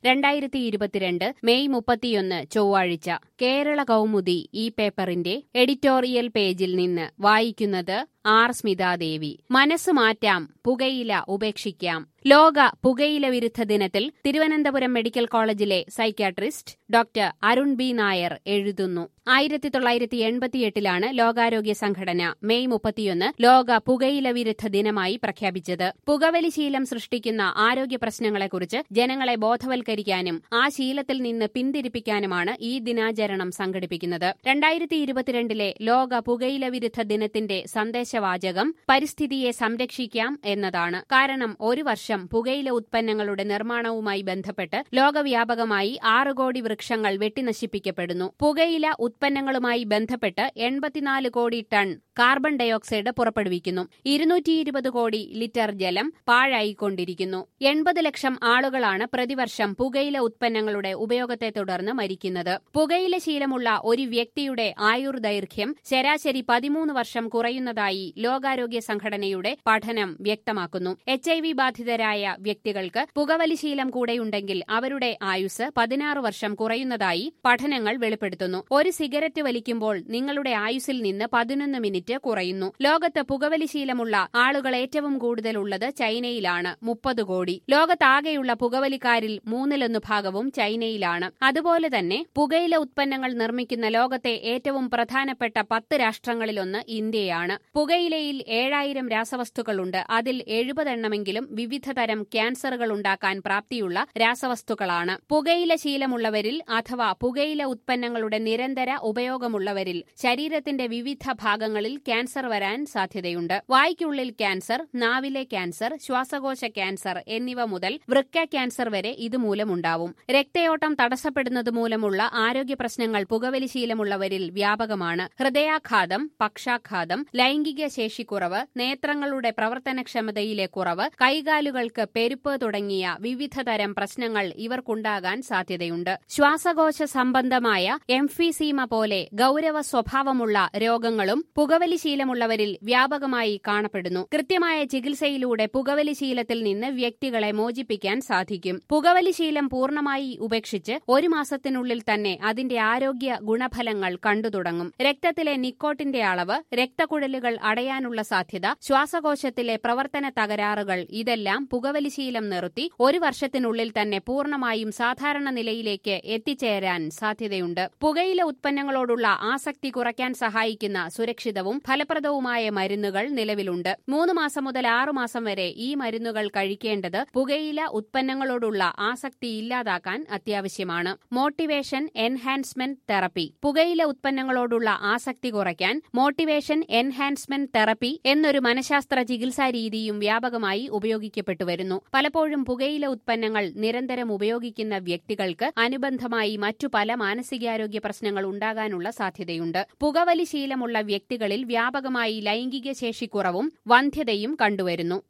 രണ്ടായിരത്തി ഇരുപത്തിരണ്ട് മെയ് മുപ്പത്തിയൊന്ന് ചൊവ്വാഴ്ച കേരള കൗമുദി ഈ പേപ്പറിന്റെ എഡിറ്റോറിയൽ പേജിൽ നിന്ന് വായിക്കുന്നത് ആർ സ്മിതാദേവി മനസ്സ് മാറ്റാം പുകയില ഉപേക്ഷിക്കാം ലോക പുകയില വിരുദ്ധ ദിനത്തിൽ തിരുവനന്തപുരം മെഡിക്കൽ കോളേജിലെ psychiatrist doctor Arun B Nair എഴുതുന്നു ആയിരത്തി തൊള്ളായിരത്തി എൺപത്തിയെട്ടിലാണ് ലോകാരോഗ്യ സംഘടന മെയ് മുപ്പത്തിയൊന്ന് ലോക പുകയില വിരുദ്ധ ദിനമായി പ്രഖ്യാപിച്ചത് പുകവലി ശീലം സൃഷ്ടിക്കുന്ന ആരോഗ്യ പ്രശ്നങ്ങളെക്കുറിച്ച് ജനങ്ങളെ ബോധവൽക്കരിക്കാനും ആ ശീലത്തിൽ നിന്ന് പിന്തിരിപ്പിക്കാനുമാണ് ഈ ദിനാചരണം സംഘടിപ്പിക്കുന്നത് രണ്ടായിരത്തി ഇരുപത്തിരണ്ടിലെ ലോക പുകയില വിരുദ്ധ ദിനത്തിന്റെ സന്ദേശവാചകം പരിസ്ഥിതിയെ സംരക്ഷിക്കാം എന്നതാണ് കാരണം ഒരു വർഷം പുകയില ഉത്പന്നങ്ങളുടെ നിർമ്മാണവുമായി ബന്ധപ്പെട്ട് ലോകവ്യാപകമായി ആറ് കോടി വൃക്ഷങ്ങൾ വെട്ടിനശിപ്പിക്കപ്പെടുന്നു പുകയില ഉത്പന്നങ്ങളുമായി ബന്ധപ്പെട്ട് എൺപത്തിനാല് കോടി ടൺ കാർബൺ ഡയോക്സൈഡ് പുറപ്പെടുവിക്കുന്നു ഇരുന്നൂറ്റി ഇരുപത് കോടി ലിറ്റർ ജലം പാഴായിക്കൊണ്ടിരിക്കുന്നു എൺപത് ലക്ഷം ആളുകളാണ് പ്രതിവർഷം പുകയില ഉത്പന്നങ്ങളുടെ ഉപയോഗത്തെ തുടർന്ന് മരിക്കുന്നത് പുകയില ശീലമുള്ള ഒരു വ്യക്തിയുടെ ആയുർദൈർഘ്യം ശരാശരി പതിമൂന്ന് വർഷം കുറയുന്നതായി ലോകാരോഗ്യ സംഘടനയുടെ പഠനം വ്യക്തമാക്കുന്നു എച്ച് ഐ വി ബാധിതരായ വ്യക്തികൾക്ക് പുകവലി ശീലം കൂടെയുണ്ടെങ്കിൽ അവരുടെ ആയുസ് പതിനാറ് വർഷം കുറയുന്നതായി പഠനങ്ങൾ വെളിപ്പെടുത്തുന്നു ഒരു സിഗരറ്റ് വലിക്കുമ്പോൾ നിങ്ങളുടെ ആയുസിൽ നിന്ന് പതിനൊന്ന് മിനിറ്റ് കുറയുന്നു ലോകത്ത് പുകവലി ശീലമുള്ള ആളുകൾ ഏറ്റവും കൂടുതലുള്ളത് ചൈനയിലാണ് മുപ്പത് കോടി ലോകത്താകെയുള്ള പുകവലിക്കാരിൽ മൂന്നിലൊന്ന് ഭാഗവും ചൈനയിലാണ് അതുപോലെ തന്നെ പുകയില ഉത്പന്നങ്ങൾ നിർമ്മിക്കുന്ന ലോകത്തെ ഏറ്റവും പ്രധാനപ്പെട്ട പത്ത് രാഷ്ട്രങ്ങളിലൊന്ന് ഇന്ത്യയാണ് പുകയിലയിൽ ഏഴായിരം രാസവസ്തുക്കളുണ്ട് അതിൽ എഴുപതെണ്ണമെങ്കിലും വിവിധ തരം ക്യാൻസറുകൾ ഉണ്ടാക്കാൻ പ്രാപ്തിയുള്ള രാസവസ്തുക്കളാണ് പുകയില ശീലമുള്ളവരിൽ അഥവാ പുകയില ഉത്പന്നങ്ങളുടെ നിരന്തര ഉപയോഗമുള്ളവരിൽ ശരീരത്തിന്റെ വിവിധ ഭാഗങ്ങളിൽ ക്യാൻസർ വരാൻ സാധ്യതയുണ്ട് വായ്ക്കുള്ളിൽ ക്യാൻസർ നാവിലെ ക്യാൻസർ ശ്വാസകോശ ക്യാൻസർ എന്നിവ മുതൽ വൃക്ക ക്യാൻസർ വരെ ഇതുമൂലമുണ്ടാവും രക്തയോട്ടം തടസ്സപ്പെടുന്നത് മൂലമുള്ള ആരോഗ്യ പ്രശ്നങ്ങൾ പുകവലി ശീലമുള്ളവരിൽ വ്യാപകമാണ് ഹൃദയാഘാതം പക്ഷാഘാതം ലൈംഗിക ശേഷിക്കുറവ് നേത്രങ്ങളുടെ പ്രവർത്തനക്ഷമതയിലെ കുറവ് കൈകാലുകൾക്ക് പെരുപ്പ് തുടങ്ങിയ വിവിധ തരം പ്രശ്നങ്ങൾ ഇവർക്കുണ്ടാകാൻ സാധ്യതയുണ്ട് ശ്വാസകോശ സംബന്ധമായ എംഫിസീമ പോലെ ഗൌരവ സ്വഭാവമുള്ള രോഗങ്ങളും പുകവലി ശീലമുള്ളവരിൽ വ്യാപകമായി കാണപ്പെടുന്നു കൃത്യമായ ചികിത്സയിലൂടെ പുകവലി ശീലത്തിൽ നിന്ന് വ്യക്തികളെ മോചിപ്പിക്കാൻ സാധിക്കും പുകവലി ശീലം പൂർണ്ണമായി ഉപേക്ഷിച്ച് ഒരു മാസത്തിനുള്ളിൽ തന്നെ അതിന്റെ ആരോഗ്യ ഗുണഫലങ്ങൾ കണ്ടുതുടങ്ങും രക്തത്തിലെ നിക്കോട്ടിന്റെ അളവ് രക്തക്കുഴലുകൾ അടയാനുള്ള സാധ്യത ശ്വാസകോശത്തിലെ പ്രവർത്തന തകരാറുകൾ ഇതെല്ലാം പുകവലി ശീലം നിർത്തി ഒരു വർഷത്തിനുള്ളിൽ തന്നെ പൂർണ്ണമായും സാധാരണ നിലയിലേക്ക് എത്തിച്ചേരാൻ സാധ്യതയുണ്ട് പുകയില ഉത്പന്നങ്ങളോടുള്ള ആസക്തി കുറയ്ക്കാൻ സഹായിക്കുന്ന സുരക്ഷിതവും ഫലപ്രദവുമായ മരുന്നുകൾ നിലവിലുണ്ട് മൂന്ന് മാസം മുതൽ ആറു മാസം വരെ ഈ മരുന്നുകൾ കഴിക്കേണ്ടത് പുകയില ഉത്പന്നങ്ങളോടുള്ള ആസക്തി ഇല്ലാതാക്കാൻ അത്യാവശ്യമാണ് മോട്ടിവേഷൻ എൻഹാൻസ്മെന്റ് തെറപ്പി പുകയില ഉത്പന്നങ്ങളോടുള്ള ആസക്തി കുറയ്ക്കാൻ മോട്ടിവേഷൻ എൻഹാൻസ്മെന്റ് തെറപ്പി എന്നൊരു മനഃശാസ്ത്ര ചികിത്സാ രീതിയും വ്യാപകമായി ഉപയോഗിക്കപ്പെട്ടു വരുന്നു പലപ്പോഴും പുകയില ഉത്പന്നങ്ങൾ നിരന്തരം ഉപയോഗിക്കുന്ന വ്യക്തികൾക്ക് അനുബന്ധമായി മറ്റു പല മാനസികാരോഗ്യ പ്രശ്നങ്ങൾ ഉണ്ടാകാനുള്ള സാധ്യതയുണ്ട് പുകവലി ശീലമുള്ള വ്യക്തികളിൽ വ്യാപകമായി ലൈംഗിക ശേഷിക്കുറവും വന്ധ്യതയും കണ്ടുവരുന്നു